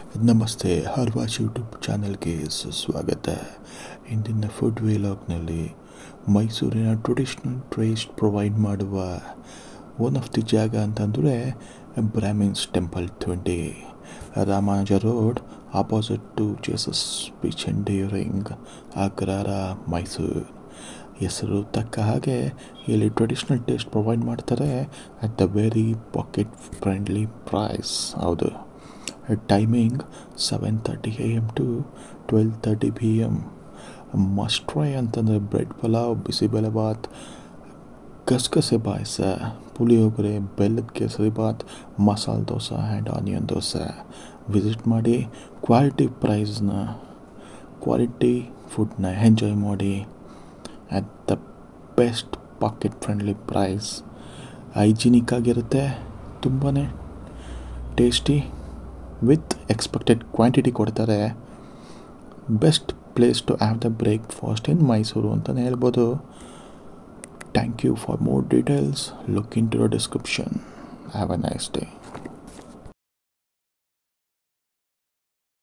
ನಮಸ್ತೆ ಹರ್ವಾಜ್ ಯೂಟ್ಯೂಬ್ ಚಾನಲ್ಗೆ ಸುಸ್ವಾಗತ ಇಂದಿನ ಫುಡ್ ವೇಲಾಗ್ನಲ್ಲಿ ಮೈಸೂರಿನ ಟ್ರೆಡಿಷ್ನಲ್ ಟೇಸ್ಟ್ ಪ್ರೊವೈಡ್ ಮಾಡುವ ಒನ್ ಆಫ್ ದಿ ಜಾಗ ಅಂತಂದರೆ Brahmins temple twenty Ramanuja road opposite to Jesus beach and during Agrahara Mysore ಹೆಸರು ತಕ್ಕ ಹಾಗೆ ಇಲ್ಲಿ ಟ್ರೆಡಿಷ್ನಲ್ ಟೇಸ್ಟ್ ಪ್ರೊವೈಡ್ ಮಾಡ್ತಾರೆ at the very pocket friendly price ಹೌದು timing seven thirty A M to twelve thirty P M must try ಅಂತಂದರೆ bread pulao bisibelebath ಗಸಗಸೆ ಪಾಯಸ ಪುಳಿಯೋಗರೆ ಬೆಲ್ಲದ kesari bath masala dosa and onion dosa visit ಮಾಡಿ ಕ್ವಾಲಿಟಿ ಪ್ರೈಸ್ನ ಕ್ವಾಲಿಟಿ ಫುಡ್ನ ಎಂಜಾಯ್ ಮಾಡಿ at the best pocket friendly price hygienic ಆಗಿರುತ್ತೆ ತುಂಬಾ ಟೇಸ್ಟಿ ವಿತ್ ಎಕ್ಸ್ಪೆಕ್ಟೆಡ್ ಕ್ವಾಂಟಿಟಿ ಕೊಡ್ತಾರೆ best place to have the breakfast in Mysore ಅಂತಲೇ ಹೇಳ್ಬೋದು thank you for more details look into the description have a nice day